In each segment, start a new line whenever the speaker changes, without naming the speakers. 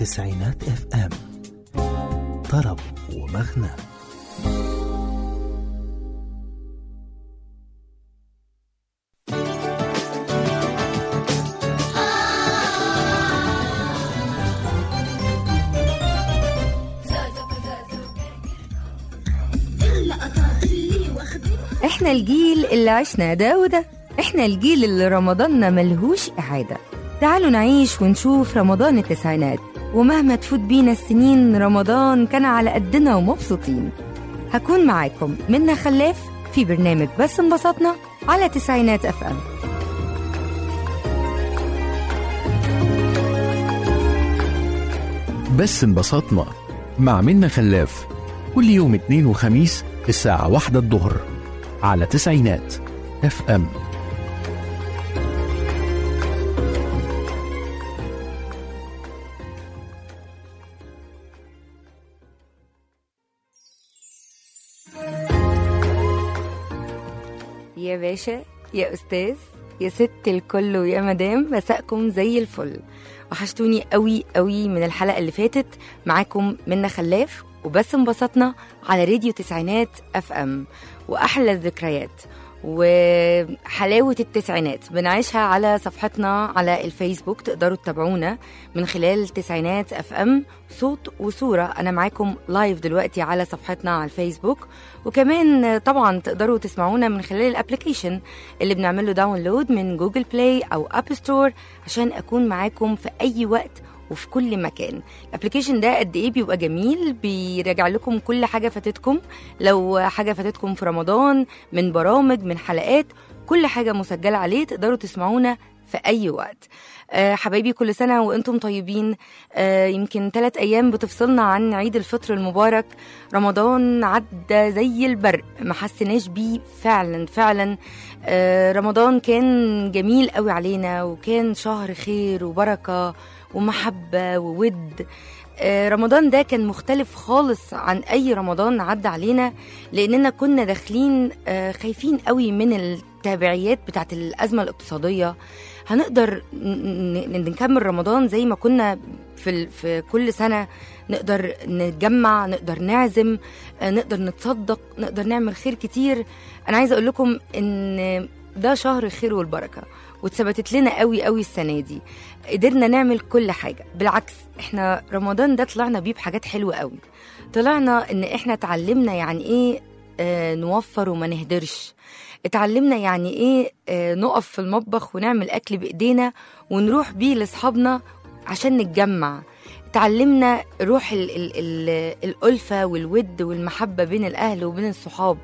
تسعينات اف ام طرب ومغنى
احنا الجيل اللي عشنا ده وده احنا الجيل اللي رمضاننا ملهوش إعادة تعالوا نعيش ونشوف رمضان التسعينات ومهما تفوت بينا السنين رمضان كان على قدنا ومبسوطين هكون معاكم منا خلاف في برنامج بس انبسطنا على تسعينات اف ام
بس انبسطنا مع منا خلاف كل يوم اثنين وخميس الساعة واحدة الظهر على تسعينات اف ام
يا باشا يا استاذ يا ست الكل ويا مدام مساءكم زي الفل وحشتوني قوي قوي من الحلقه اللي فاتت معاكم منا خلاف وبس انبسطنا على راديو تسعينات اف ام واحلى الذكريات وحلاوة التسعينات بنعيشها على صفحتنا على الفيسبوك تقدروا تتابعونا من خلال تسعينات اف ام صوت وصورة أنا معاكم لايف دلوقتي على صفحتنا على الفيسبوك وكمان طبعا تقدروا تسمعونا من خلال الابلكيشن اللي بنعمله داونلود من جوجل بلاي أو أب ستور عشان أكون معاكم في أي وقت وفي كل مكان الابلكيشن ده قد ايه بيبقى جميل بيراجع لكم كل حاجه فاتتكم لو حاجه فاتتكم في رمضان من برامج من حلقات كل حاجه مسجله عليه تقدروا تسمعونا في اي وقت أه حبايبي كل سنه وانتم طيبين أه يمكن ثلاث ايام بتفصلنا عن عيد الفطر المبارك رمضان عدى زي البرق ما حسيناش بيه فعلا فعلا أه رمضان كان جميل قوي علينا وكان شهر خير وبركه ومحبة وود آه، رمضان ده كان مختلف خالص عن أي رمضان عدى علينا لأننا كنا داخلين آه، خايفين قوي من التابعيات بتاعت الأزمة الاقتصادية هنقدر ن- ن- نكمل رمضان زي ما كنا في, ال- في كل سنة نقدر نتجمع نقدر نعزم آه، نقدر نتصدق نقدر نعمل خير كتير أنا عايزة أقول لكم إن ده شهر الخير والبركة واتثبتت لنا قوي قوي السنة دي قدرنا نعمل كل حاجة بالعكس احنا رمضان ده طلعنا بيه بحاجات حلوة قوي طلعنا ان احنا اتعلمنا يعني ايه آه نوفر وما نهدرش اتعلمنا يعني ايه آه نقف في المطبخ ونعمل اكل بايدينا ونروح بيه لاصحابنا عشان نتجمع اتعلمنا روح ال ال ال الألفة والود والمحبة بين الأهل وبين الصحاب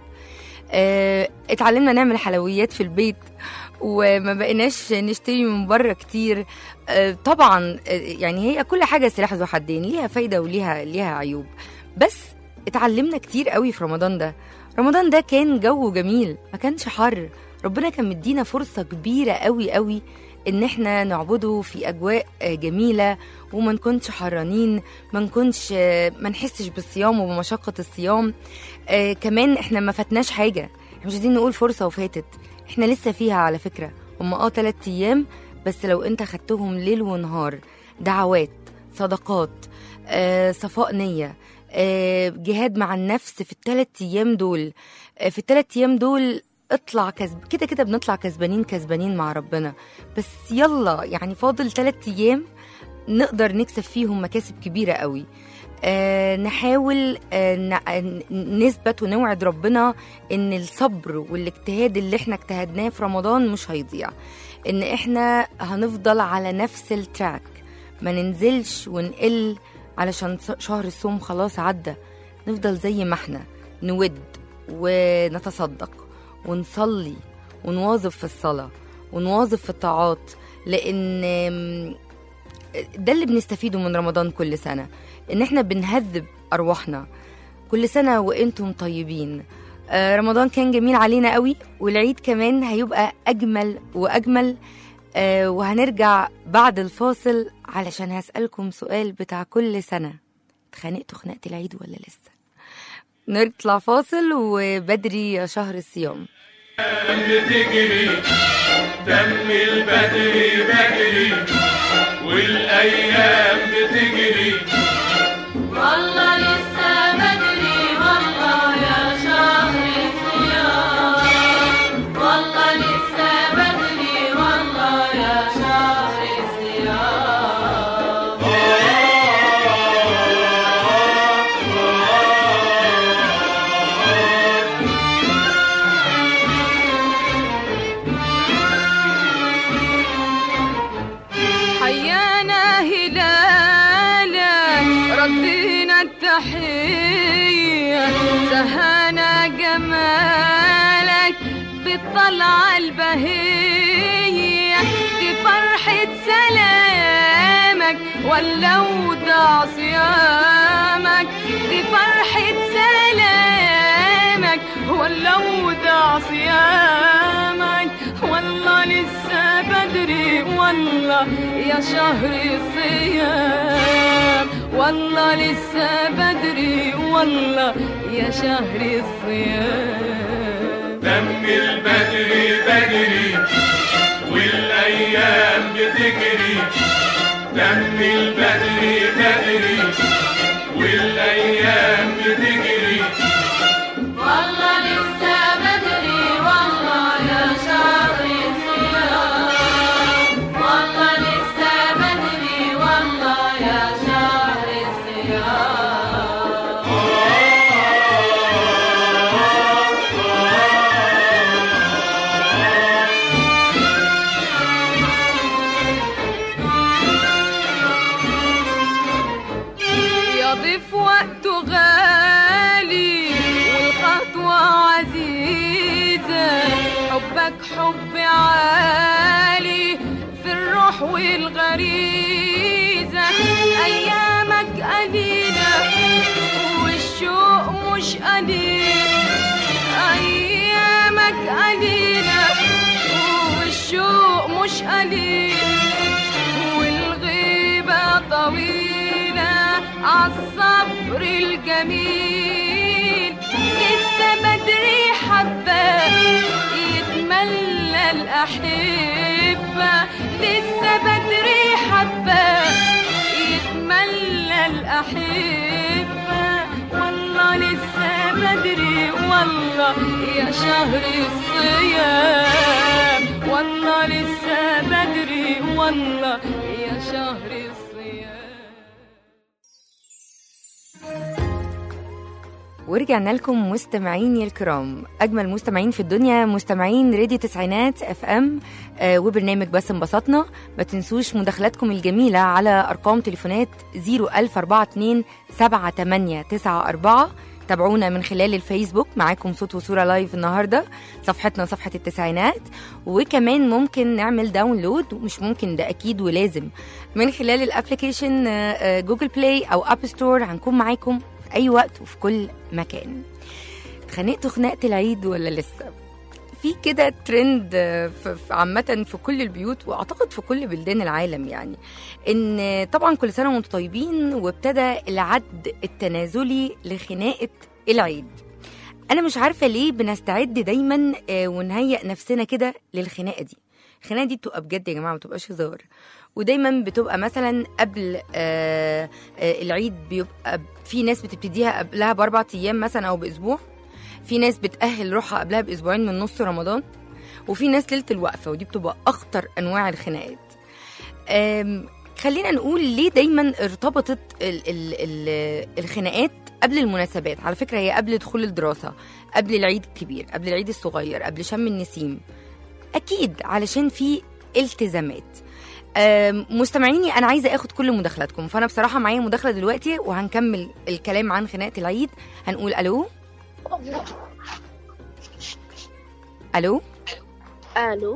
آه، اتعلمنا نعمل حلويات في البيت وما بقيناش نشتري من بره كتير آه، طبعا آه، يعني هي كل حاجه سلاح ذو حدين ليها فايده وليها ليها عيوب بس اتعلمنا كتير قوي في رمضان ده رمضان ده كان جو جميل ما كانش حر ربنا كان مدينا فرصه كبيره قوي قوي ان احنا نعبده في اجواء آه، جميله وما نكونش حرانين ما نكونش آه، ما نحسش بالصيام وبمشقه الصيام آه كمان احنا ما فاتناش حاجه احنا مش عايزين نقول فرصه وفاتت احنا لسه فيها على فكره هم اه تلات ايام بس لو انت خدتهم ليل ونهار دعوات صدقات آه صفاء نيه آه جهاد مع النفس في الثلاث ايام دول آه في الثلاث ايام دول اطلع كسب كده كده بنطلع كسبانين كسبانين مع ربنا بس يلا يعني فاضل ثلاث ايام نقدر نكسب فيهم مكاسب كبيره قوي آه نحاول آه ن- نثبت ونوعد ربنا ان الصبر والاجتهاد اللي احنا اجتهدناه في رمضان مش هيضيع ان احنا هنفضل على نفس التراك ما ننزلش ونقل علشان ص- شهر الصوم خلاص عدى نفضل زي ما احنا نود ونتصدق ونصلي ونواظب في الصلاة ونواظب في الطاعات لأن آم، ده اللي بنستفيده من رمضان كل سنة إن إحنا بنهذب أرواحنا كل سنة وإنتم طيبين آه، رمضان كان جميل علينا قوي والعيد كمان هيبقى أجمل وأجمل آه، وهنرجع بعد الفاصل علشان هسألكم سؤال بتاع كل سنة اتخانقتوا خناقة العيد ولا لسه نطلع فاصل وبدري يا شهر الصيام
بتجري دم البدري بجري والايام بتجري
تحية سهانا جمالك بالطلعة البهية دي فرحة سلامك ولا ودع صيامك دي فرحة سلامك ولا ودع صيامك والله لسه بدري والله يا شهر الصيام والله لسه بدري والله يا شهر الصيام
دم البدري بدري والايام بتجري دم البدري بدري والايام بتجري
والله لسه بدري والله يا شهر الصيام والله لسه بدري والله يا شهر الصيام يضيف وقته غالي والخطوة عزيزة حبك حب عالي في الروح والغريزة أيامك قليلة والشوق مش قليل أيامك قليلة والشوق مش قليل والغيبة طويلة عالصبر الجميل لسه بدري حبة يتملى الأحبة لسه بدري حبة يتملى الأحبة والله لسه بدري والله يا شهر الصيام والله لسه بدري والله يا شهر الصيام
ورجعنا لكم مستمعيني الكرام اجمل مستمعين في الدنيا مستمعين راديو تسعينات اف ام آه وبرنامج بس انبسطنا ما تنسوش مداخلاتكم الجميله على ارقام تليفونات 01042 7894 تابعونا من خلال الفيسبوك معاكم صوت وصوره لايف النهارده صفحتنا صفحه التسعينات وكمان ممكن نعمل داونلود ومش ممكن ده اكيد ولازم من خلال الابلكيشن آه، آه، جوجل بلاي او اب ستور هنكون معاكم في اي وقت وفي كل مكان اتخانقتوا خناقه العيد ولا لسه في كده ترند آه، في- في- عامة في كل البيوت واعتقد في كل بلدان العالم يعني ان طبعا كل سنة وانتم طيبين وابتدى العد التنازلي لخناقة العيد انا مش عارفة ليه بنستعد دايما آه، ونهيئ نفسنا كده للخناقة دي الخناقة دي بتبقى بجد يا جماعة ما بتبقاش هزار ودايما بتبقى مثلا قبل آه آه العيد بيبقى في ناس بتبتديها قبلها باربع ايام مثلا او باسبوع في ناس بتأهل روحها قبلها بأسبوعين من نص رمضان وفي ناس ليلة الوقفة ودي بتبقى أخطر أنواع الخناقات أم، خلينا نقول ليه دايما ارتبطت ال ال ال الخناقات قبل المناسبات على فكرة هي قبل دخول الدراسة قبل العيد الكبير قبل العيد الصغير قبل شم النسيم أكيد علشان في التزامات أم، مستمعيني انا عايزه اخد كل مداخلاتكم فانا بصراحه معايا مداخله دلوقتي وهنكمل الكلام عن خناقه العيد هنقول الو الو
الو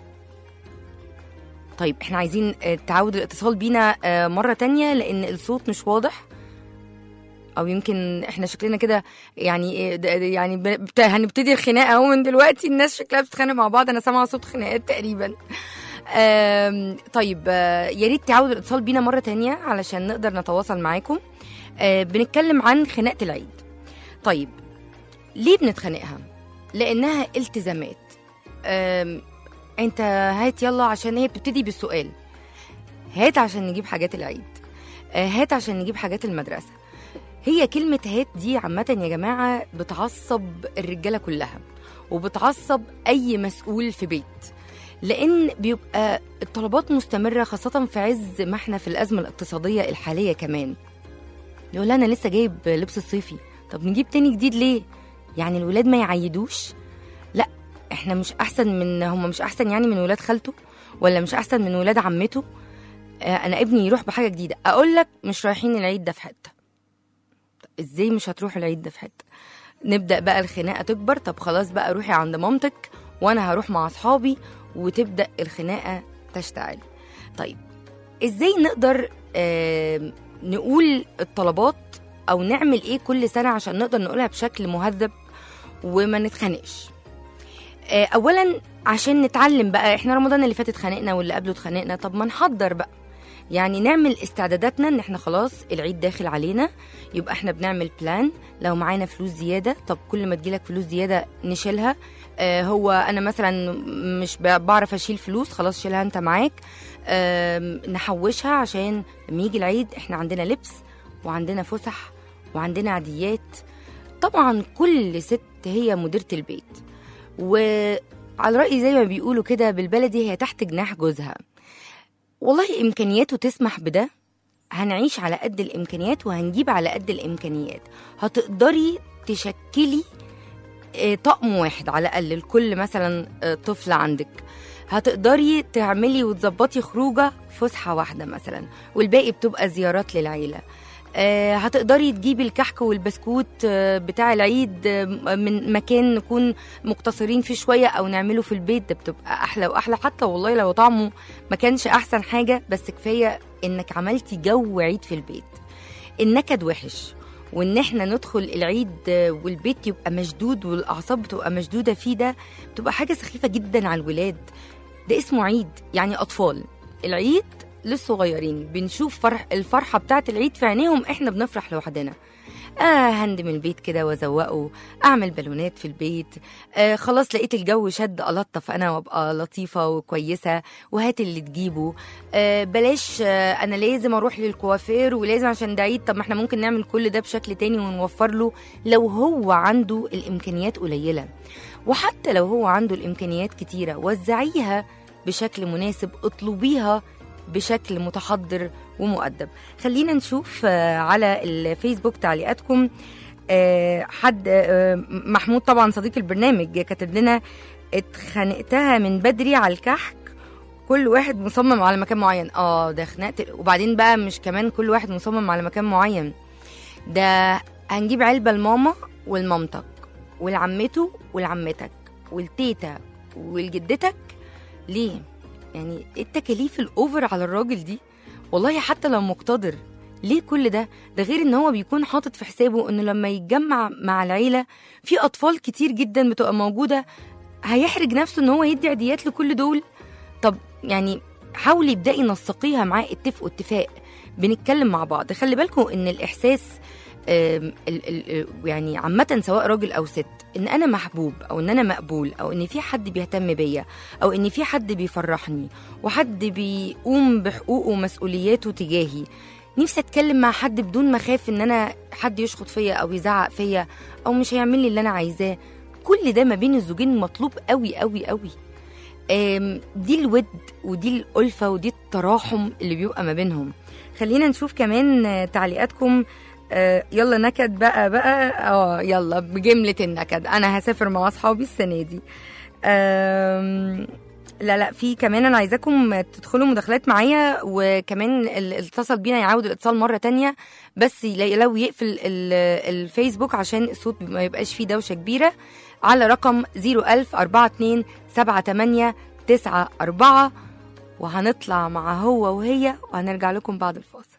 طيب احنا عايزين آه، تعود الاتصال بينا آه، مرة تانية لأن الصوت مش واضح أو يمكن احنا شكلنا كده يعني آه، ده- ده- يعني ب- بت- هنبتدي الخناقة أهو من دلوقتي الناس شكلها بتتخانق مع بعض أنا سامعة صوت خناقات تقريبا آم، طيب آه، يا ريت تعود الاتصال بينا مرة تانية علشان نقدر نتواصل معاكم آه، بنتكلم عن خناقة العيد طيب ليه بنتخانقها؟ لأنها التزامات آم، انت هات يلا عشان هي بتبتدي بالسؤال هات عشان نجيب حاجات العيد آه، هات عشان نجيب حاجات المدرسة هي كلمة هات دي عامة يا جماعة بتعصب الرجالة كلها وبتعصب أي مسؤول في بيت لأن بيبقى الطلبات مستمرة خاصة في عز ما احنا في الأزمة الاقتصادية الحالية كمان يقول أنا لسه جايب لبس الصيفي طب نجيب تاني جديد ليه؟ يعني الولاد ما يعيدوش لا احنا مش احسن من هم مش احسن يعني من ولاد خالته ولا مش احسن من ولاد عمته آه انا ابني يروح بحاجه جديده اقول لك مش رايحين العيد ده في حته ازاي مش هتروح العيد ده في حته نبدا بقى الخناقه تكبر طب خلاص بقى روحي عند مامتك وانا هروح مع اصحابي وتبدا الخناقه تشتعل طيب ازاي نقدر آه نقول الطلبات او نعمل ايه كل سنه عشان نقدر نقولها بشكل مهذب وما نتخانقش آه اولا عشان نتعلم بقى احنا رمضان اللي فات اتخانقنا واللي قبله اتخانقنا طب ما نحضر بقى يعني نعمل استعداداتنا ان احنا خلاص العيد داخل علينا يبقى احنا بنعمل بلان لو معانا فلوس زياده طب كل ما تجيلك فلوس زياده نشيلها آه هو انا مثلا مش ب- بعرف اشيل فلوس خلاص شيلها انت معاك آم، نحوشها عشان لما يجي العيد احنا عندنا لبس وعندنا فسح وعندنا عاديات طبعا كل ست هي مديرة البيت وعلى رأيي زي ما بيقولوا كده بالبلدي هي تحت جناح جوزها والله إمكانياته تسمح بده هنعيش على قد الإمكانيات وهنجيب على قد الإمكانيات هتقدري تشكلي آه، طقم واحد على الأقل لكل مثلا آه، طفل عندك هتقدري تعملي وتظبطي خروجة فسحة واحدة مثلا والباقي بتبقى زيارات للعيلة آه، هتقدري تجيبي الكحك والبسكوت آه، بتاع العيد آه، من مكان نكون مقتصرين فيه شوية أو نعمله في البيت ده بتبقى أحلى وأحلى حتى والله لو طعمه ما كانش أحسن حاجة بس كفاية إنك عملتي جو عيد في البيت النكد وحش وان احنا ندخل العيد آه، والبيت يبقى مشدود والاعصاب بتبقى مشدوده فيه ده بتبقى حاجه سخيفه جدا على الولاد ده اسمه عيد يعني اطفال العيد للصغيرين بنشوف فرح الفرحه بتاعت العيد في عينيهم احنا بنفرح لوحدنا آه هندم البيت كده وازوقه اعمل بالونات في البيت آه خلاص لقيت الجو شد الطف انا وابقى لطيفه وكويسه وهات اللي تجيبه آه بلاش آه انا لازم اروح للكوافير ولازم عشان ده عيد طب ما احنا ممكن نعمل كل ده بشكل تاني ونوفر له لو هو عنده الامكانيات قليله وحتى لو هو عنده الامكانيات كتيره وزعيها بشكل مناسب اطلبيها بشكل متحضر ومؤدب خلينا نشوف آه، على الفيسبوك تعليقاتكم آه، حد آه، محمود طبعا صديق البرنامج كاتب لنا اتخانقتها من بدري على الكحك كل واحد مصمم على مكان معين اه ده خناقه وبعدين بقى مش كمان كل واحد مصمم على مكان معين ده هنجيب علبه لماما ولمامتك ولعمته ولعمتك والتيتا ولجدتك ليه يعني ايه التكاليف الاوفر على الراجل دي والله حتى لو مقتدر ليه كل ده ده غير ان هو بيكون حاطط في حسابه انه لما يتجمع مع العيله في اطفال كتير جدا بتبقى موجوده هيحرج نفسه ان هو يدي عيديات لكل دول طب يعني حاولي ابدأي نسقيها معاه اتفقوا اتفاق بنتكلم مع بعض خلي بالكم ان الاحساس آم، ال- ال- يعني عامة سواء راجل أو ست إن أنا محبوب أو إن أنا مقبول أو إن في حد بيهتم بيا أو إن في حد بيفرحني وحد بيقوم بحقوقه ومسؤولياته تجاهي نفسي أتكلم مع حد بدون ما أخاف إن أنا حد يشخط فيا أو يزعق فيا أو مش هيعمل لي اللي أنا عايزاه كل ده ما بين الزوجين مطلوب قوي قوي قوي آم، دي الود ودي الألفة ودي التراحم اللي بيبقى ما بينهم خلينا نشوف كمان آه، تعليقاتكم آه، يلا نكد بقى بقى اه يلا بجملة النكد انا هسافر مع اصحابي السنة دي آم، لا لا في كمان انا عايزاكم تدخلوا مداخلات معايا وكمان اللي اتصل بينا يعاود الاتصال مرة تانية بس ي- لو يقفل ال- الفيسبوك عشان الصوت ما يبقاش فيه دوشة كبيرة على رقم 01000 42 78 94 وهنطلع مع هو وهي وهنرجع لكم بعد الفاصل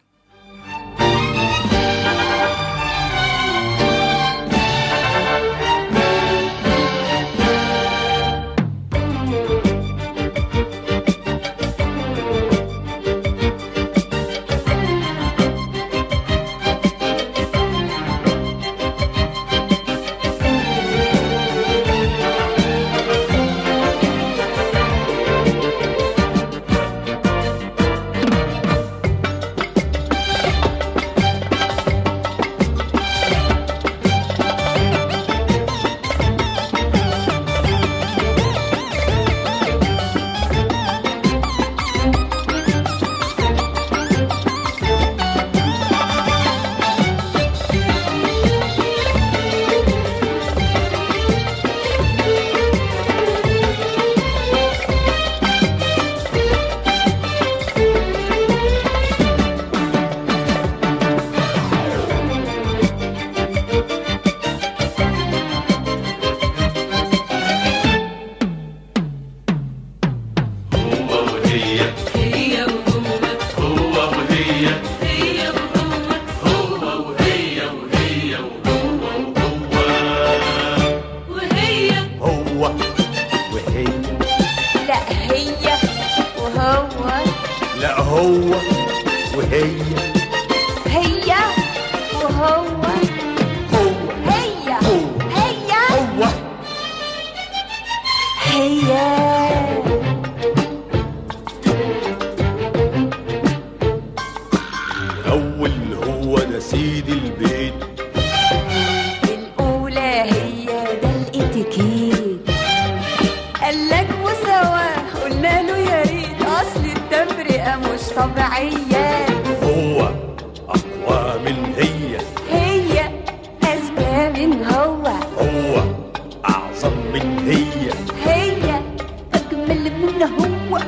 هي
هي وهو
هو
هي
هو
هي
هو
هي
الأول هو ده سيد البيت
الأولى هي ده الاتيكيت قالك مساواة قلنا له يا ريت أصل التفرقة مش طبيعية
هو أقوى من هي
هي أذكى من هو
هو أعظم من هي
هي أجمل من هو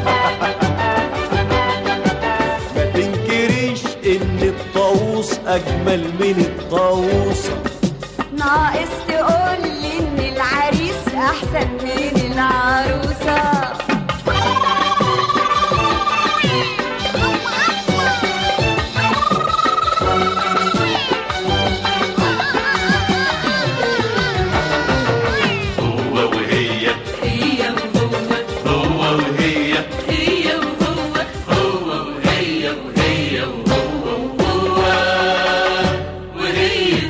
ما تنكريش إن الطاووس أجمل من الطاووسة
ناقص تقولي إن العريس أحسن من العروسة
هو وهي
هي وهو
هو وهي
هي وهو
هو وهي وهي وهو وهو وهي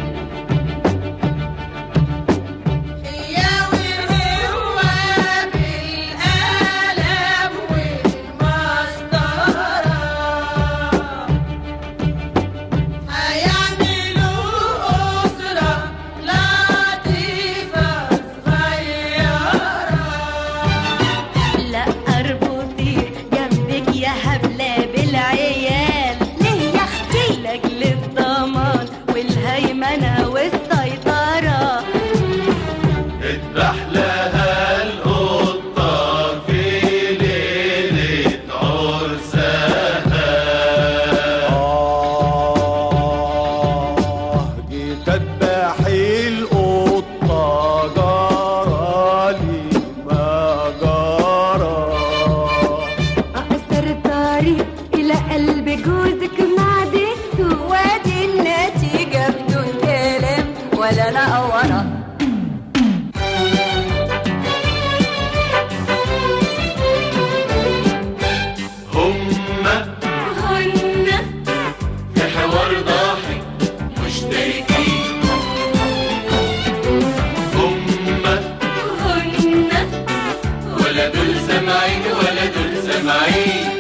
لا اربطي جنبك يا هبلة بالعيال ليه يا اختي لاجل الضمان والهيمنة والسيطرة
اذبح لها القطة في ليلة عرسها
آه جيت أذبح القطة جرالي ما جرى
اقصر الطريق الى قلب جوزك معدته وادي النتيجة بدون كلام ولا نقورة
هما
هن
في حوار ضاحك مشتركين هما
هن
ولا دول سامعين ولا دول سامعين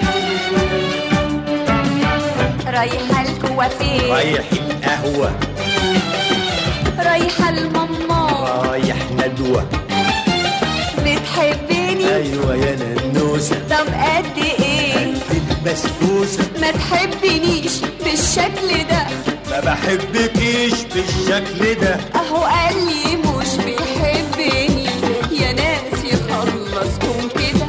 رايحة الكوافير
رايح القهوة
رايحة الماما
رايح ندوة
بتحبني
أيوة يا ننوسة
طب قد ايه
البسبوسة
ما تحبنيش بالشكل ده
ما بحبكيش بالشكل ده
اهو قال لي مش بيحبني يا ناس يخلصكم كده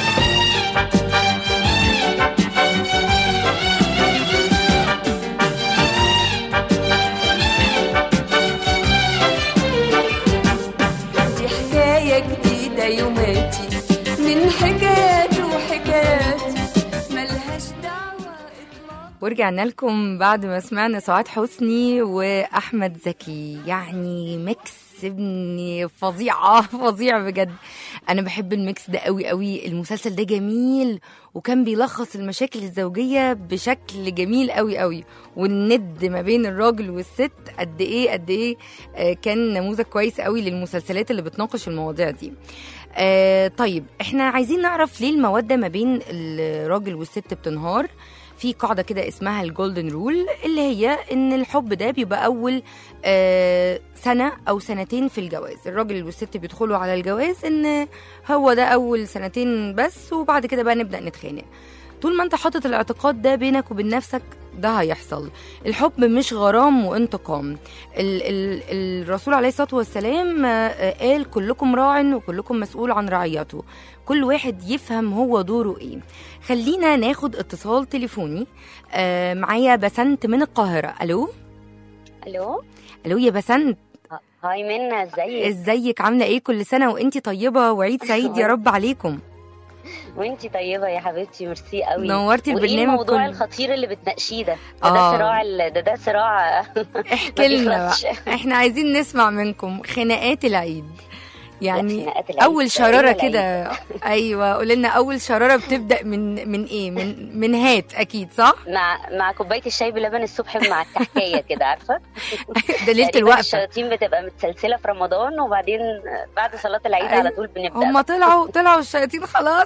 دي حكاية جديدة يوماتي من حكايات وحكاياتي ملهاش دعوة إطلاقا
ورجعنا لكم بعد ما سمعنا سعاد حسني واحمد زكي يعني ميكس ابني فظيعه فظيع بجد انا بحب الميكس ده قوي قوي المسلسل ده جميل وكان بيلخص المشاكل الزوجيه بشكل جميل قوي قوي والند ما بين الراجل والست قد ايه قد ايه آه، كان نموذج كويس قوي للمسلسلات اللي بتناقش المواضيع دي آه طيب احنا عايزين نعرف ليه الموده ما بين الراجل والست بتنهار في قاعدة كده اسمها الجولدن رول اللي هي ان الحب ده بيبقى اول آه سنة او سنتين في الجواز الراجل والست بيدخلوا على الجواز ان هو ده اول سنتين بس وبعد كده بقى نبدأ نتخانق طول ما انت حاطط الاعتقاد ده بينك وبين نفسك ده هيحصل الحب مش غرام وانتقام ال ال الرسول عليه الصلاة والسلام آه، قال كلكم راع وكلكم مسؤول عن رعيته كل واحد يفهم هو دوره ايه خلينا ناخد اتصال تليفوني آه معايا بسنت من القاهرة الو
الو
الو يا بسنت
هاي منى ازيك
ازيك عاملة ايه كل سنة وانتي طيبة وعيد سعيد يا رب عليكم
وانتي طيبه يا حبيبتي ميرسي قوي
نورتي
وايه
البرنامج
الموضوع
كله.
الخطير اللي بتناقشيه ده
آه.
ده, ده صراع ال- ده ده صراع
احكي لنا
بيخلصش.
بقى احنا عايزين نسمع منكم خناقات العيد يعني
خناقات العيد.
اول شراره
إلا العيد.
كده ايوه قول لنا اول شراره بتبدا من من ايه من من هات اكيد صح
مع مع كوبايه الشاي بلبن الصبح مع الكحكايه كده عارفه
ده ليله
تقريباً
الوقفه
الشياطين بتبقى متسلسله في رمضان وبعدين بعد صلاه العيد
أيوة.
على طول بنبدا
هم طلعوا طلعوا الشياطين خلاص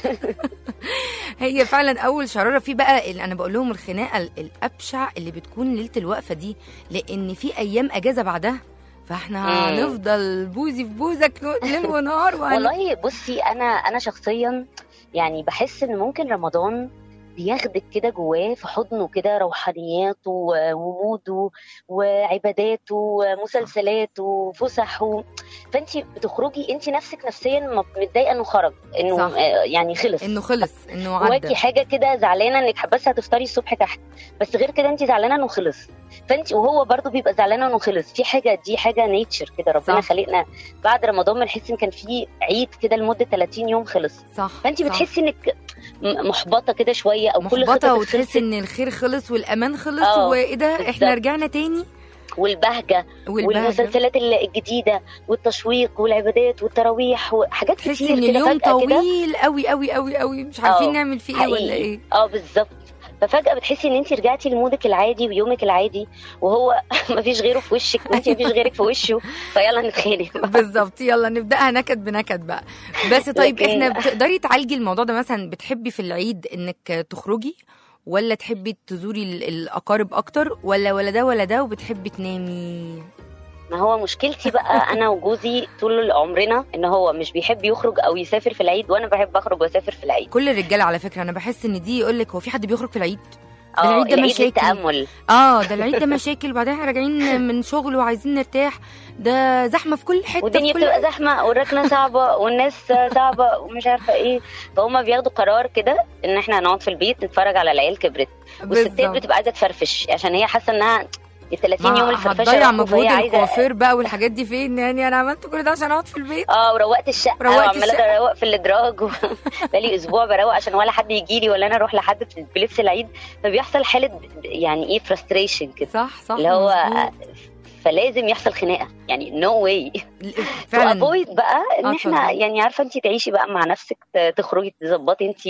هي فعلا اول شراره في بقى اللي انا بقول لهم الخناقه ال- الابشع اللي بتكون ليله الوقفه دي لان في ايام اجازه بعدها فاحنا
مم.
هنفضل بوزي في بوزك ليل ونهار وهن...
والله بصي انا انا شخصيا يعني بحس ان ممكن رمضان بياخدك كده جواه في حضنه كده روحانياته و- وموده وعباداته ومسلسلاته وفسحه فانت بتخرجي انت نفسك نفسيا م- متضايقه انه خرج انه
صح.
آه، يعني خلص
انه خلص انه
جواكي
عدى
حاجه كده زعلانه انك بس هتفطري الصبح تحت بس غير كده انت زعلانه انه خلص فانت وهو برضو بيبقى زعلان انه خلص في حاجه دي حاجه نيتشر كده ربنا
صح.
خلقنا بعد رمضان بنحس ان كان في عيد كده لمده 30 يوم خلص
صح
فانت
صح.
بتحسي انك م- محبطه كده شويه او كل
محبطه
خططك
وتحسي
خلصت
ان الخير خلص والامان خلص
اه،
وايه ده احنا
بالظبط.
رجعنا تاني
والبهجه
والبهجه
والمسلسلات ال- الجديده والتشويق والعبادات والتراويح وحاجات
تحسي
كتير
ان
كده
اليوم
فجاه كده
طويل قوي قوي قوي قوي مش عارفين
اه،
نعمل فيه ايه ولا
حقيقي.
ايه
اه بالظبط ففجأة بتحسي ان انت رجعتي لمودك العادي ويومك العادي وهو مفيش غيره في وشك وانت مفيش غيرك في وشه فيلا نتخانق
بالظبط يلا نبداها نكد بنكد بقى بس طيب
لكن-
احنا بتقدري تعالجي الموضوع ده مثلا بتحبي في العيد انك تخرجي ولا تحبي تزوري ال- الاقارب اكتر ولا ولا ده ولا ده وبتحبي تنامي
ما هو مشكلتي بقى انا وجوزي طول عمرنا ان هو مش بيحب يخرج او يسافر في العيد وانا بحب اخرج واسافر في العيد
كل الرجاله على فكره انا بحس ان دي يقول لك هو في حد بيخرج في العيد ده
اه
العيد ده
العيد
مشاكل
للتامل
اه ده العيد ده مشاكل وبعدين احنا راجعين من شغل وعايزين نرتاح ده زحمه في كل حته
والدنيا
في كل
بتبقى زحمه والركنه صعبه والناس صعبه ومش عارفه ايه فهم بياخدوا قرار كده ان احنا هنقعد في البيت نتفرج على العيال كبرت والستات
بالظبط.
بتبقى عايزه تفرفش عشان هي حاسه انها ال 30
ما
يوم الفرفشه
هتضيع
راحوا،
مجهود
فهي عايزه
الكوافير بقى والحاجات دي فين يعني انا عملت كل ده عشان اقعد في البيت
اه وروقت الشقه
روقت
وعماله
الشقة.
اروق في الادراج و... بقالي اسبوع بروق عشان ولا حد يجي لي ولا انا اروح لحد في- بلبس العيد فبيحصل حاله يعني ايه فرستريشن كده
صح صح
اللي هو
مظبوط.
فلازم يحصل خناقه يعني نو واي
فعلا
افويد بقى ان
آه،
احنا
اتفضل.
يعني عارفه انت تعيشي بقى مع نفسك ت- تخرجي تظبطي انت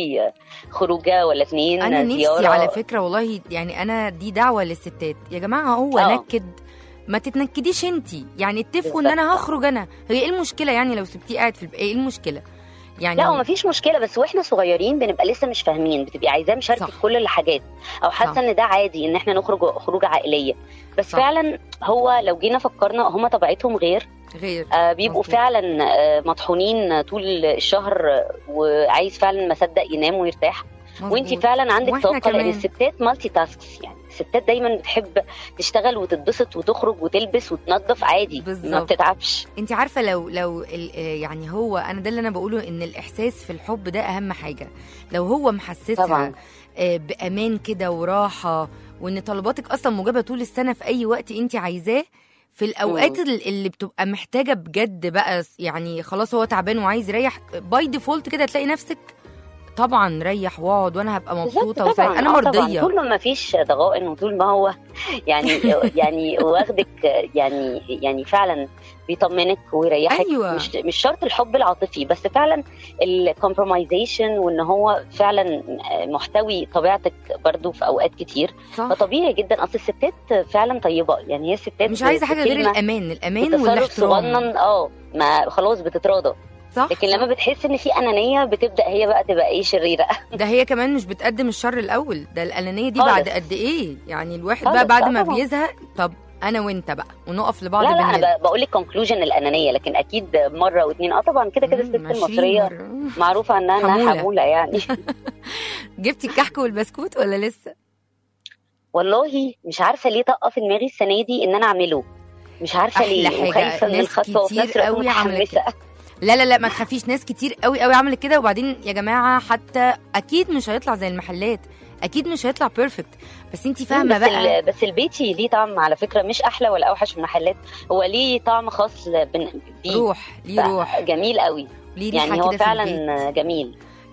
خروجه ولا اتنين
انا نفسي
زياره
على فكره والله يعني انا دي دعوه للستات يا جماعه هو
اه.
نكد ما تتنكديش انتي يعني اتفقوا ان
بالظبط.
انا هخرج انا هي ايه المشكله يعني لو سبتيه قاعد في البيت ايه المشكله يعني
لا هو مفيش مشكله بس واحنا صغيرين بنبقى لسه مش فاهمين بتبقي عايزاه مشاركه
صح.
في كل الحاجات او
صح.
حاسه ان ده عادي ان احنا نخرج خروجه عائليه بس
صح.
فعلا هو لو جينا فكرنا هم طبيعتهم غير
غير
آه بيبقوا
مظبوط.
فعلا آه مطحونين طول الشهر آه، وعايز فعلا ما صدق ينام ويرتاح وانت
مظبوط.
فعلا عندك
وإحنا
طاقه لان
كمان.
الستات مالتي تاسكس يعني الستات دايما بتحب تشتغل وتتبسط وتخرج وتلبس وتنظف عادي ما
بالظبط.
بتتعبش
انت عارفه لو لو ال- آه يعني هو انا ده اللي انا بقوله ان الاحساس في الحب ده اهم حاجه لو هو محسسها
طبعا.
آه، بامان كده وراحه وان طلباتك اصلا مجابه طول السنه في اي وقت انت عايزاه في الاوقات ال- اللي بتبقى محتاجه بجد بقى يعني خلاص هو تعبان وعايز يريح باي ديفولت كده تلاقي نفسك طبعا ريح واقعد وانا هبقى
بالظبط
مبسوطه
طبعاً.
وسعيدة. انا
آه طبعاً.
مرضيه
طول ما ما فيش ضغائن وطول ما هو يعني يعني واخدك يعني يعني فعلا بيطمنك ويريحك
أيوة.
مش مش شرط الحب العاطفي بس فعلا الكومبرومايزيشن وان هو فعلا محتوي طبيعتك برضو في اوقات كتير
صح
فطبيعي جدا اصل الستات فعلا طيبه يعني هي الستات
مش عايزه حاجه غير
بكلمة
الامان الامان
وتصرف
والاحترام
صغنن اه ما خلاص بتتراضى
صح
لكن لما بتحس ان في انانيه بتبدا هي بقى تبقى ايه شريره
ده هي كمان مش بتقدم الشر الاول ده الانانيه دي
خالص.
بعد قد ايه يعني الواحد
خالص.
بقى بعد
آه
ما
طبعاً.
بيزهق طب انا وانت بقى ونقف لبعض
لا لا
بالنسبة.
انا ب- بقول لك كونكلوجن الانانيه لكن اكيد مره واثنين اه طبعا كده كده الست
مم، ماشيين
المصريه
مرة.
معروفه عنها انها
حمولة.
حموله يعني
جبتي الكحك والبسكوت ولا لسه
والله مش عارفه ليه طاقه في دماغي السنه دي ان انا اعمله مش عارفه
أحلى
ليه
حاجة.
وخايفه من
ناس
الخطوه وفي نفس
كتير
الوقت
قوي عملت
متحمسه
لا لا لا ما تخافيش ناس كتير قوي قوي عملت كده وبعدين يا جماعه حتى اكيد مش هيطلع زي المحلات اكيد مش هيطلع بيرفكت بس انت فاهمه
بس
بقى
ال- بس البيتي ليه طعم على فكره مش احلى ولا اوحش من المحلات هو ليه طعم خاص بن- بيه
روح ليه روح
جميل قوي
ليه ريحه
يعني هو
كده في البيت.
فعلا جميل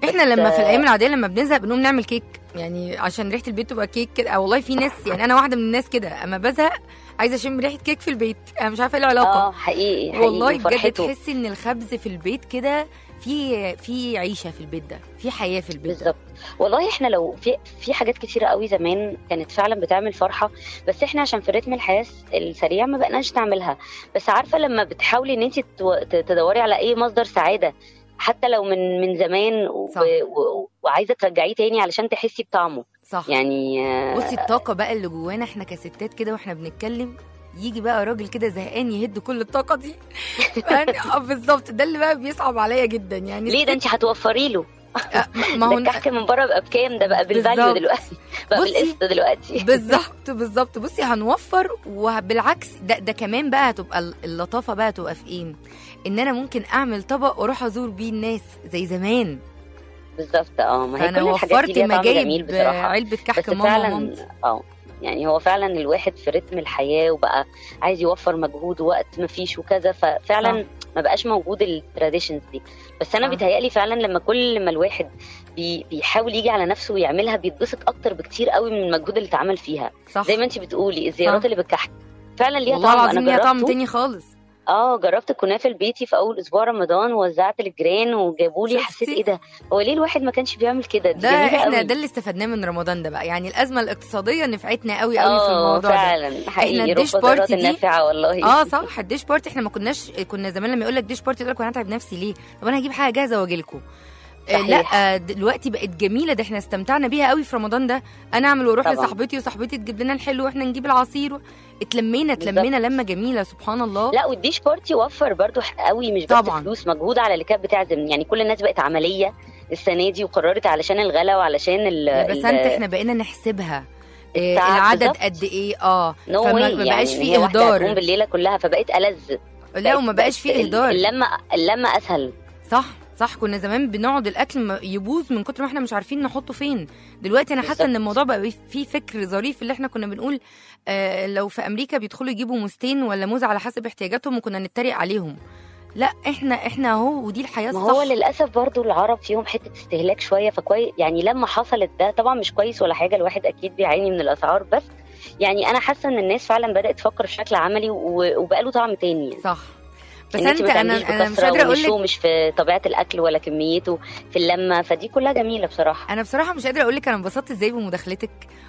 احنا
بس،
لما في
آه،
الايام العاديه لما بنزهق بنقوم نعمل كيك يعني عشان ريحه البيت تبقى كيك كده آه والله في ناس يعني انا واحده من الناس كده اما بزهق عايزه اشم ريحه كيك في البيت انا مش عارفه ايه العلاقه
اه حقيقي حقيقي
والله بجد
وفرحته.
تحسي ان الخبز في البيت كده في في عيشه في البيت ده في حياه في البيت ده
بالظبط والله احنا لو في في حاجات كتيره قوي زمان كانت فعلا بتعمل فرحه بس احنا عشان في رتم الحياه السريع ما بقناش نعملها بس عارفه لما بتحاولي ان انت تدوري على اي مصدر سعاده حتى لو من من زمان و...
صح.
و... وعايزه ترجعيه تاني علشان تحسي بطعمه
صح
يعني آه،
بصي الطاقه بقى اللي جوانا احنا كستات كده واحنا بنتكلم يجي بقى راجل كده زهقان يهد كل الطاقه دي يعني اه بالظبط ده اللي بقى بيصعب عليا جدا يعني
ليه ده انت هتوفري له
آه، ما
ده
هو
الكحك من بره بقى بكام ده بقى بالفاليو
بالظبط.
دلوقتي بقى
بصي،
بالقسط دلوقتي
بالظبط بالظبط بصي هنوفر وبالعكس ده ده كمان بقى هتبقى اللطافه بقى تبقى في ايه ان انا ممكن اعمل طبق واروح ازور بيه الناس زي زمان
بالظبط اه ما هي
فانا
كل الحاجات
وفرت
دي ليها طعم جميل
مجايب
بصراحه
علبه كحك
بس
ماما
فعلا
ومامتي
اه يعني هو فعلا الواحد في رتم الحياه وبقى عايز يوفر مجهود ووقت مفيش وكذا ففعلا ما بقاش موجود التراديشنز دي بس انا
صح.
بيتهيألي فعلا لما كل ما الواحد بي بيحاول يجي على نفسه ويعملها بيتبسط اكتر بكتير قوي من المجهود اللي اتعمل فيها
صح
زي ما انت بتقولي الزيارات
صح.
اللي بالكحك فعلا ليها
والله
طعم
العظيم
انا
ليها طعم
جربته
تاني خالص
اه جربت الكنافه البيتي في اول اسبوع رمضان ووزعت للجيران وجابوا لي
شفتي؟
حسيت ايه ده هو ليه الواحد ما كانش بيعمل كده دي
ده
جميلة
احنا
قوي.
ده اللي استفدناه من رمضان ده بقى يعني الازمه الاقتصاديه نفعتنا قوي قوي في
اه
الموضوع ده
فعلا حقيقي
الديش
رب ضارات
بارتي دي-
النافعه والله
اه صح الديش بارتي احنا ما كناش كنا زمان لما يقول لك ديش بارتي يقول لك انا هتعب نفسي ليه طب انا هجيب حاجه جاهزه واجي لكم
صحيح.
لا دلوقتي بقت جميله ده احنا استمتعنا بيها قوي في رمضان ده انا اعمل واروح
طبعا.
لصاحبتي وصاحبتي تجيب لنا الحلو واحنا نجيب العصير و... اتلمينا اتلمينا لمه جميله سبحان الله
لا والديش بارتي وفر برضو ح- قوي مش بس
طبعا.
فلوس مجهود على اللي كانت بتعزم يعني كل الناس بقت عمليه السنه دي وقررت علشان الغلا وعلشان ال
لا، بس
ال-
انت احنا بقينا نحسبها إيه
التعب
العدد
بالظبط.
قد ايه اه
نو
فما
واي
ما
يعني
بقاش
هي
فيه
واحدة هتقوم
اهدار
بالليله كلها فبقيت ألذ
لا وما بقاش
بقت
فيه
ال-
اهدار
اللمه اللمه اسهل
صح صح كنا زمان بنقعد الاكل ما- يبوظ من كتر ما احنا مش عارفين نحطه فين دلوقتي انا حاسه
بالظبط.
ان الموضوع بقى فيه فكر ظريف اللي احنا كنا بنقول آه لو في امريكا بيدخلوا يجيبوا موزتين ولا موز على حسب احتياجاتهم وكنا نتريق عليهم لا احنا احنا اهو ودي الحياه
ما
الصح
هو للاسف برضو العرب فيهم حته استهلاك شويه فكويس يعني لما حصلت ده طبعا مش كويس ولا حاجه الواحد اكيد بيعاني من الاسعار بس يعني انا حاسه ان الناس فعلا بدات تفكر بشكل عملي و- وبقى له طعم تاني يعني.
صح بس
إن
انت
ما
انا
تعمليش
انا مش
بكثرة
قادره اقول
ومش هو
لك
مش في طبيعه الاكل ولا كميته في اللمه فدي كلها جميله بصراحه
انا بصراحه مش قادره اقول لك انا انبسطت ازاي بمداخلتك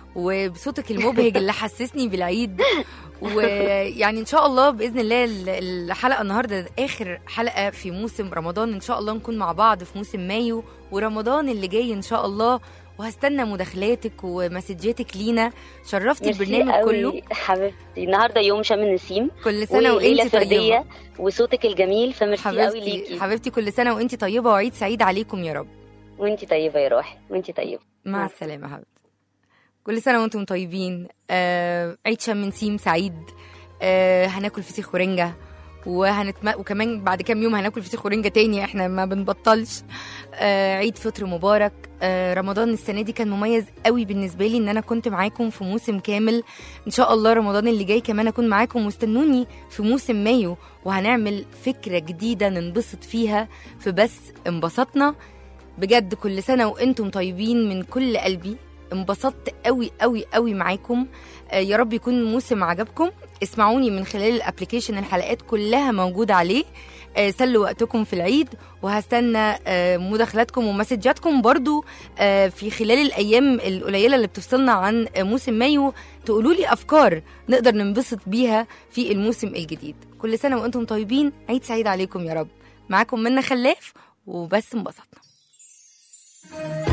وبصوتك المبهج اللي حسسني بالعيد ويعني ان شاء الله باذن الله ال- الحلقه النهارده اخر حلقه في موسم رمضان ان شاء الله نكون مع بعض في موسم مايو ورمضان اللي جاي ان شاء الله وهستنى مداخلاتك ومسجاتك لينا شرفتي
ميرسي
البرنامج
قوي
كله
حبيبتي النهارده يوم شم النسيم
كل سنه
وليله
وانت طيبه
فرديه وصوتك الجميل فميرسي قوي
حبيبتي
ليكي
حبيبتي كل سنه وانت طيبه وعيد سعيد عليكم يا رب
وانتي طيبه يا روحي وانتي طيبه
مع
مع
السلامة حبيبتي كل سنة وانتم طيبين آه عيد شم نسيم سعيد آه هناكل فسيخ ورنجة وهنتم... وكمان بعد كام يوم هناكل فسيخ ورنجة تاني احنا ما بنبطلش آه عيد فطر مبارك آه رمضان السنة دي كان مميز قوي بالنسبة لي ان انا كنت معاكم في موسم كامل ان شاء الله رمضان اللي جاي كمان اكون معاكم واستنوني في موسم مايو وهنعمل فكرة جديدة ننبسط فيها في بس انبسطنا بجد كل سنة وانتم طيبين من كل قلبي انبسطت قوي قوي قوي معاكم آه، يا رب يكون موسم عجبكم اسمعوني من خلال الابليكيشن الحلقات كلها موجودة عليه آه، سلوا وقتكم في العيد وهستنى آه، مداخلاتكم ومسجاتكم برضو آه، في خلال الايام القليله اللي بتفصلنا عن آه، موسم مايو تقولوا لي افكار نقدر ننبسط بيها في الموسم الجديد كل سنه وانتم طيبين عيد سعيد عليكم يا رب معاكم منى خلاف وبس انبسطنا